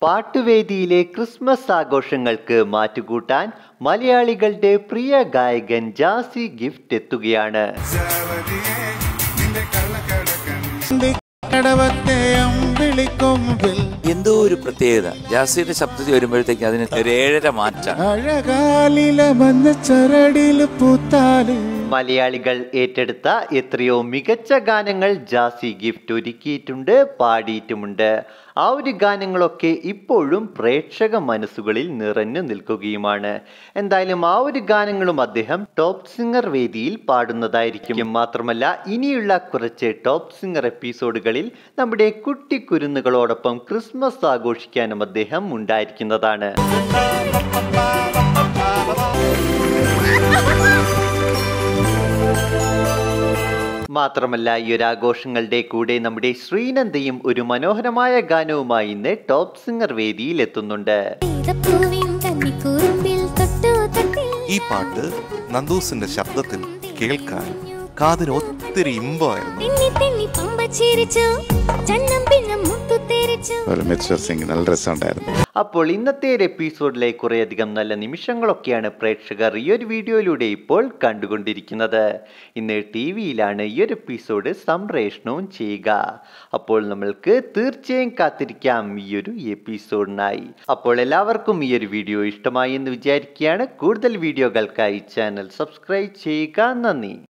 പാട്ടുവേദിയിലെ Christmas ആഘോഷങ്ങൾക്ക് മാറ്റുകൂട്ടാൻ മലയാളികളുടെ പ്രിയ ഗായകൻ ജാസി ഗിഫ്റ്റ് എത്തുകയാണ് കടവത്തെ അമ്പിളിക്കൊമ്പിൽ എന്തോ ഒരു പ്രത്യേകത ജാസിയുടെ ശബ്ദത്തിൽ വരുമ്പോഴത്തേക്ക് അതിന് ഒരു ഏഴര മാറ്റാണ് അഴകാലില വന്ന ചരടില് പൂത്താല് മലയാളികൾ ഏറ്റെടുത്ത എത്രയോ മികച്ച ഗാനങ്ങൾ ജാസി ഗിഫ്റ്റ് ഒരുക്കിയിട്ടുണ്ട് പാടിയിട്ടുമുണ്ട് ആ ഒരു ഗാനങ്ങളൊക്കെ ഇപ്പോഴും പ്രേക്ഷക മനസ്സുകളിൽ നിറഞ്ഞു നിൽക്കുകയുമാണ് എന്തായാലും ആ ഒരു ഗാനങ്ങളും അദ്ദേഹം ടോപ്പ് സിംഗർ വേദിയിൽ പാടുന്നതായിരിക്കും മാത്രമല്ല ഇനിയുള്ള കുറച്ച് ടോപ്പ് സിംഗർ എപ്പിസോഡുകളിൽ നമ്മുടെ കുട്ടി കുരുന്നുകളോടൊപ്പം ക്രിസ്മസ് ആഘോഷിക്കാനും അദ്ദേഹം ഉണ്ടായിരിക്കുന്നതാണ് മാത്രമല്ല ഈ ഒരു ആഘോഷങ്ങളുടെ കൂടെ നമ്മുടെ ശ്രീനന്ദയും ഒരു മനോഹരമായ ഗാനവുമായി ഇന്ന് ടോപ്പ് സിംഗർ വേദിയിൽ എത്തുന്നുണ്ട് പൂവിൻ കന്നിക്കൂറുമ്പിൽ തൊട്ടു തൊട്ടിൽ ഈ പാട്ട് നന്ദൂസിന്റെ ശബ്ദത്തിൽ കേൾക്കാൻ കാതിന് ഒത്തിരി ഇമ്പമായിരുന്നു തെന്നി തെന്നി പമ്പ ചിരിച്ചു ചന്നം പിന്നം മുത്തു തെറിച്ചു ഒരു മിസ്റ്റർ സിംഗ് നല്ല രസമുണ്ടായിരുന്നു അപ്പോൾ ഇന്നത്തെ ഒരു എപ്പിസോഡിലെ കുറേയധികം നല്ല നിമിഷങ്ങളൊക്കെയാണ് പ്രേക്ഷകർ ഈ ഒരു വീഡിയോയിലൂടെ ഇപ്പോൾ കണ്ടുകൊണ്ടിരിക്കുന്നത് ഇന്ന് ടി വിയിലാണ് ഈ ഒരു എപ്പിസോഡ് സംപ്രേഷണവും ചെയ്യുക അപ്പോൾ നമ്മൾക്ക് തീർച്ചയായും കാത്തിരിക്കാം ഈ ഒരു എപ്പിസോഡിനായി അപ്പോൾ എല്ലാവർക്കും ഈ ഒരു വീഡിയോ ഇഷ്ടമായി എന്ന് വിചാരിക്കുകയാണ് കൂടുതൽ വീഡിയോകൾക്കായി ചാനൽ സബ്സ്ക്രൈബ് ചെയ്യുക നന്ദി